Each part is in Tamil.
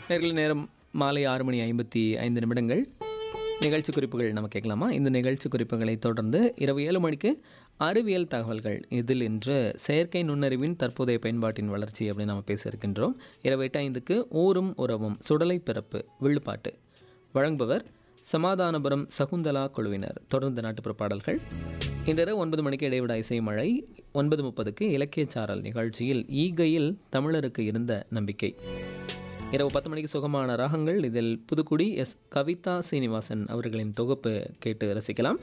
நேர்கள் நேரம் மாலை ஆறு மணி ஐம்பத்தி ஐந்து நிமிடங்கள் நிகழ்ச்சி குறிப்புகள் நம்ம கேட்கலாமா இந்த நிகழ்ச்சி குறிப்புகளை தொடர்ந்து இரவு ஏழு மணிக்கு அறிவியல் தகவல்கள் இதில் இன்று செயற்கை நுண்ணறிவின் தற்போதைய பயன்பாட்டின் வளர்ச்சி அப்படின்னு நம்ம பேச இருக்கின்றோம் இரவு எட்டு ஐந்துக்கு ஊரும் உறவும் சுடலை பிறப்பு விழுப்பாட்டு வழங்குபவர் சமாதானபுரம் சகுந்தலா குழுவினர் தொடர்ந்து நாட்டுப்புற பாடல்கள் இன்றிரவு ஒன்பது மணிக்கு இடைவிடா இசை மழை ஒன்பது முப்பதுக்கு இலக்கியச்சாரல் நிகழ்ச்சியில் ஈகையில் தமிழருக்கு இருந்த நம்பிக்கை இரவு பத்து மணிக்கு சுகமான ராகங்கள் இதில் புதுக்குடி எஸ் கவிதா சீனிவாசன் அவர்களின் தொகுப்பு கேட்டு ரசிக்கலாம்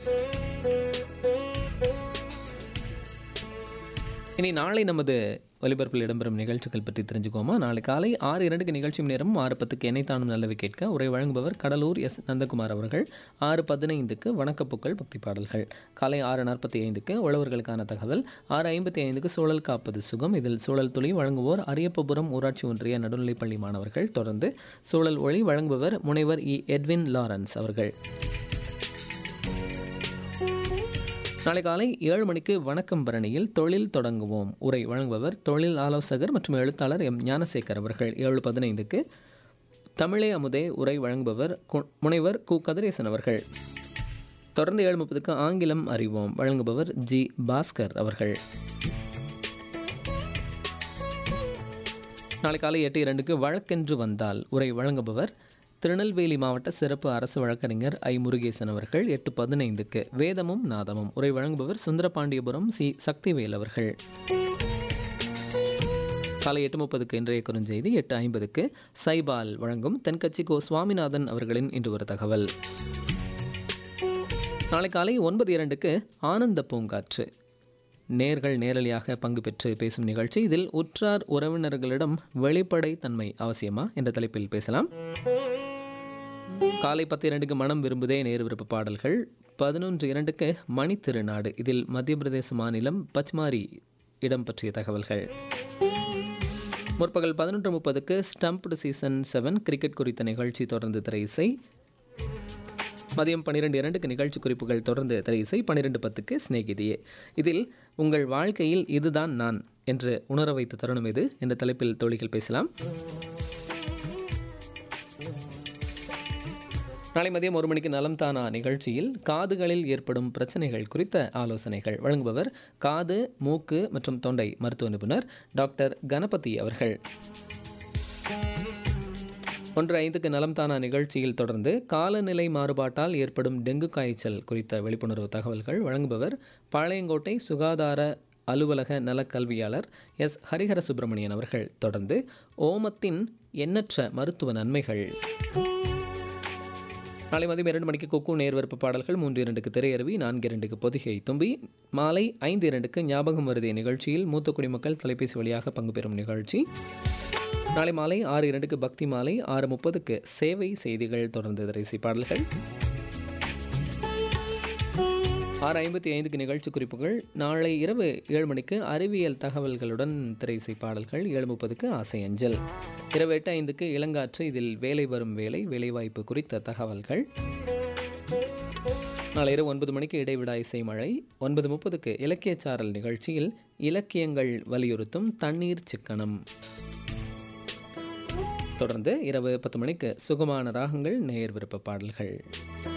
இனி நாளை நமது ஒலிபரப்பில் இடம்பெறும் நிகழ்ச்சிகள் பற்றி தெரிஞ்சுக்கோமா நாளை காலை ஆறு இரண்டுக்கு நிகழ்ச்சி நேரம் ஆறு பத்துக்கு என்னை தானும் நல்லவை கேட்க உரை வழங்குபவர் கடலூர் எஸ் நந்தகுமார் அவர்கள் ஆறு பதினைந்துக்கு வணக்கப்பூக்கள் பக்தி பாடல்கள் காலை ஆறு நாற்பத்தி ஐந்துக்கு உழவர்களுக்கான தகவல் ஆறு ஐம்பத்தி ஐந்துக்கு சூழல் காப்பது சுகம் இதில் சூழல் துளி வழங்குவோர் அரியப்பபுரம் ஊராட்சி ஒன்றிய நடுநிலைப்பள்ளி மாணவர்கள் தொடர்ந்து சூழல் ஒளி வழங்குபவர் முனைவர் இ எட்வின் லாரன்ஸ் அவர்கள் நாளை காலை ஏழு மணிக்கு வணக்கம் பரணியில் தொழில் தொடங்குவோம் உரை வழங்குபவர் தொழில் ஆலோசகர் மற்றும் எழுத்தாளர் எம் ஞானசேகர் அவர்கள் ஏழு பதினைந்துக்கு தமிழே அமுதே உரை வழங்குபவர் கு- முனைவர் கு கதிரேசன் அவர்கள் தொடர்ந்து ஏழு முப்பதுக்கு ஆங்கிலம் அறிவோம் வழங்குபவர் ஜி பாஸ்கர் அவர்கள் நாளை காலை எட்டு இரண்டுக்கு வழக்கென்று வந்தால் உரை வழங்குபவர் திருநெல்வேலி மாவட்ட சிறப்பு அரசு வழக்கறிஞர் ஐ முருகேசன் அவர்கள் எட்டு பதினைந்துக்கு வேதமும் நாதமும் உரை வழங்குபவர் சுந்தரபாண்டியபுரம் சி சக்திவேல் அவர்கள் காலை எட்டு முப்பதுக்கு இன்றைய குறுஞ்செய்தி எட்டு ஐம்பதுக்கு சைபால் வழங்கும் தென்கட்சி கோ சுவாமிநாதன் அவர்களின் இன்று ஒரு தகவல் நாளை காலை ஒன்பது இரண்டுக்கு ஆனந்த பூங்காற்று நேர்கள் நேரலையாக பங்கு பெற்று பேசும் நிகழ்ச்சி இதில் உற்றார் உறவினர்களிடம் வெளிப்படை தன்மை அவசியமா என்ற தலைப்பில் பேசலாம் காலை பத்து இரண்டுக்கு மனம் விரும்புதே நேரு விருப்ப பாடல்கள் பதினொன்று இரண்டுக்கு மணி திருநாடு இதில் மத்திய பிரதேச மாநிலம் பச்மாரி இடம் பற்றிய தகவல்கள் முற்பகல் பதினொன்று முப்பதுக்கு ஸ்டம்ப்டு சீசன் செவன் கிரிக்கெட் குறித்த நிகழ்ச்சி தொடர்ந்து திரை இசை மதியம் பன்னிரெண்டு இரண்டுக்கு நிகழ்ச்சி குறிப்புகள் தொடர்ந்து திரை இசை பன்னிரெண்டு பத்துக்கு சிநேகிதியே இதில் உங்கள் வாழ்க்கையில் இதுதான் நான் என்று உணர வைத்த தருணம் இது என்ற தலைப்பில் தோழிகள் பேசலாம் நாளை மதியம் ஒரு மணிக்கு நலம் தானா நிகழ்ச்சியில் காதுகளில் ஏற்படும் பிரச்சனைகள் குறித்த ஆலோசனைகள் வழங்குபவர் காது மூக்கு மற்றும் தொண்டை மருத்துவ நிபுணர் டாக்டர் கணபதி அவர்கள் ஒன்று ஐந்துக்கு நலம் தானா நிகழ்ச்சியில் தொடர்ந்து காலநிலை மாறுபாட்டால் ஏற்படும் டெங்கு காய்ச்சல் குறித்த விழிப்புணர்வு தகவல்கள் வழங்குபவர் பாளையங்கோட்டை சுகாதார அலுவலக நலக்கல்வியாளர் எஸ் ஹரிஹர சுப்பிரமணியன் அவர்கள் தொடர்ந்து ஓமத்தின் எண்ணற்ற மருத்துவ நன்மைகள் நாளை மதியம் இரண்டு மணிக்கு கொக்கு நேர்வரப்பு பாடல்கள் மூன்று இரண்டுக்கு திரையருவி நான்கு இரண்டுக்கு பொதிகை தும்பி மாலை ஐந்து இரண்டுக்கு ஞாபகம் வருதே நிகழ்ச்சியில் மூத்த குடிமக்கள் தொலைபேசி வழியாக பங்கு பெறும் நிகழ்ச்சி நாளை மாலை ஆறு இரண்டுக்கு பக்தி மாலை ஆறு முப்பதுக்கு சேவை செய்திகள் தொடர்ந்து திரைசி பாடல்கள் ஆறு ஐம்பத்தி ஐந்துக்கு நிகழ்ச்சி குறிப்புகள் நாளை இரவு ஏழு மணிக்கு அறிவியல் தகவல்களுடன் திரைசை பாடல்கள் ஏழு முப்பதுக்கு ஆசை அஞ்சல் இரவு எட்டு ஐந்துக்கு இளங்காற்று இதில் வேலை வரும் வேலை வேலைவாய்ப்பு குறித்த தகவல்கள் நாளை இரவு ஒன்பது மணிக்கு இடைவிடா இசை மழை ஒன்பது முப்பதுக்கு இலக்கியச்சாரல் நிகழ்ச்சியில் இலக்கியங்கள் வலியுறுத்தும் தண்ணீர் சிக்கனம் தொடர்ந்து இரவு பத்து மணிக்கு சுகமான ராகங்கள் நேயர் விருப்ப பாடல்கள்